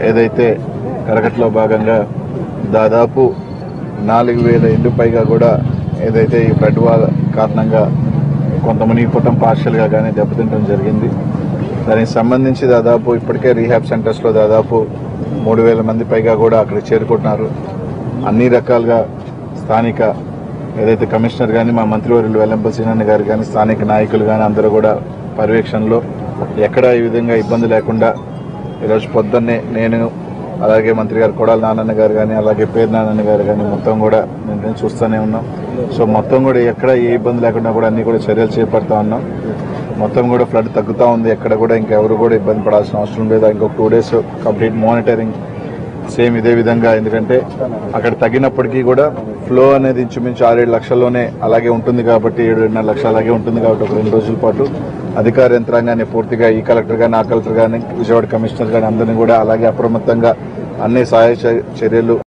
ఏదైతే కరకట్లో భాగంగా దాదాపు నాలుగు వేల ఇండ్లు పైగా కూడా ఏదైతే ఈ ఫ్లడ్ వాల్ కారణంగా కొంత మునిగిపోవటం పార్షియల్గా కానీ దెబ్బతింటడం జరిగింది దానికి సంబంధించి దాదాపు ఇప్పటికే రీహాబ్ సెంటర్స్లో దాదాపు మూడు వేల మంది పైగా కూడా అక్కడికి చేరుకుంటున్నారు అన్ని రకాలుగా స్థానిక ఏదైతే కమిషనర్ కానీ మా మంత్రివర్యులు వెల్లంపల్లి సీనన్న గారు కానీ స్థానిక నాయకులు కానీ అందరూ కూడా పర్యవేక్షణలో ఎక్కడా ఈ విధంగా ఇబ్బంది లేకుండా ఈరోజు పొద్దున్నే నేను అలాగే మంత్రి గారు కొడాల నారాయణ గారు కానీ అలాగే పేరు నారాయణ గారు కానీ మొత్తం కూడా మేము చూస్తూనే ఉన్నాం సో మొత్తం కూడా ఎక్కడ ఏ ఇబ్బంది లేకుండా కూడా అన్ని కూడా చర్యలు చేపడతా ఉన్నాం మొత్తం కూడా ఫ్లడ్ తగ్గుతూ ఉంది ఎక్కడ కూడా ఇంకెవరు కూడా ఇబ్బంది పడాల్సిన అవసరం లేదు ఇంకొక two days complete monitoring same ఇదే విధంగా ఎందుకంటే అక్కడ తగ్గినప్పటికీ కూడా ఫ్లో అనేది ఇంచుమించు ఆరేడు లక్షల్లోనే అలాగే ఉంటుంది కాబట్టి ఏడు ఏడున్నర లక్షలు అలాగే ఉంటుంది కాబట్టి ఒక రెండు రోజుల పాటు అధికార యంత్రాంగాన్ని పూర్తిగా ఈ కలెక్టర్ కానీ ఆ కలెక్టర్ కానీ విజయవాడ కమిషనర్ కానీ అందరినీ కూడా అలాగే అప్రమత్తంగా అన్ని సహాయ చ- చర్యలు